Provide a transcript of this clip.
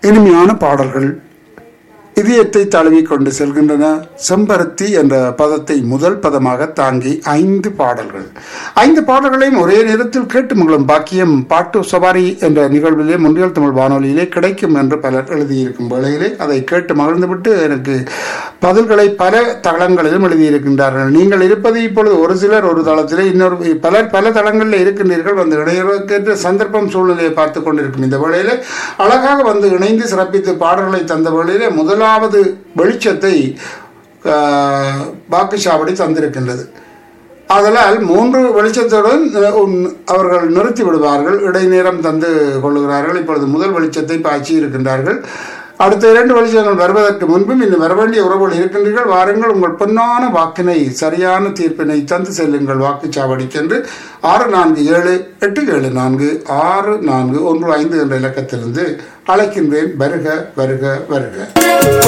இனிமையான பாடல்கள் இதயத்தை தழுவி கொண்டு செல்கின்றன செம்பருத்தி என்ற பதத்தை முதல் பதமாக தாங்கி ஐந்து பாடல்கள் ஐந்து பாடல்களையும் ஒரே நேரத்தில் கேட்டு மங்களும் பாக்கியம் பாட்டு சவாரி என்ற நிகழ்விலே முன்றியல் தமிழ் வானொலியிலே கிடைக்கும் என்று பலர் எழுதியிருக்கும் வேளையிலே அதை கேட்டு மகிழ்ந்துவிட்டு எனக்கு பதில்களை பல தளங்களிலும் எழுதியிருக்கின்றார்கள் நீங்கள் இருப்பது இப்பொழுது ஒரு சிலர் ஒரு தளத்திலே இன்னொரு பலர் பல தளங்களில் இருக்கின்றீர்கள் வந்து இடையிறக்கேற்ற சந்தர்ப்பம் சூழ்நிலையை பார்த்து கொண்டிருக்கும் இந்த வேளையிலே அழகாக வந்து இணைந்து சிறப்பித்து பாடல்களை தந்த வேளையிலே முதலாவது வெளிச்சத்தை ஆஹ், வாக்குச்சாவடி தந்திருக்கின்றது ஆதலால் மூன்று வெளிச்சத்துடன் அஹ், உன்- அவர்கள் நிறுத்தி விடுவார்கள் இடைநேரம் தந்து கொள்ளுகிறார்கள் இப்பொழுது முதல் வெளிச்சத்தை பாய்ச்சி இருக்கின்றார்கள் அடுத்த இரண்டு வெளிச்சங்கள் வருவதற்கு முன்பும் இன்னும் வர வேண்டிய உறவுகள் இருக்கின்றீர்கள் வாருங்கள் உங்கள் பொன்னான வாக்கினை சரியான தீர்ப்பினை தந்து செல்லுங்கள் வாக்குச்சாவடிக்கு என்று ஆறு நான்கு ஏழு எட்டு ஏழு நான்கு ஆறு நான்கு ஒன்று ஐந்து என்ற இலக்கத்திலிருந்து அழைக்கின்றேன் வருக வருக வருக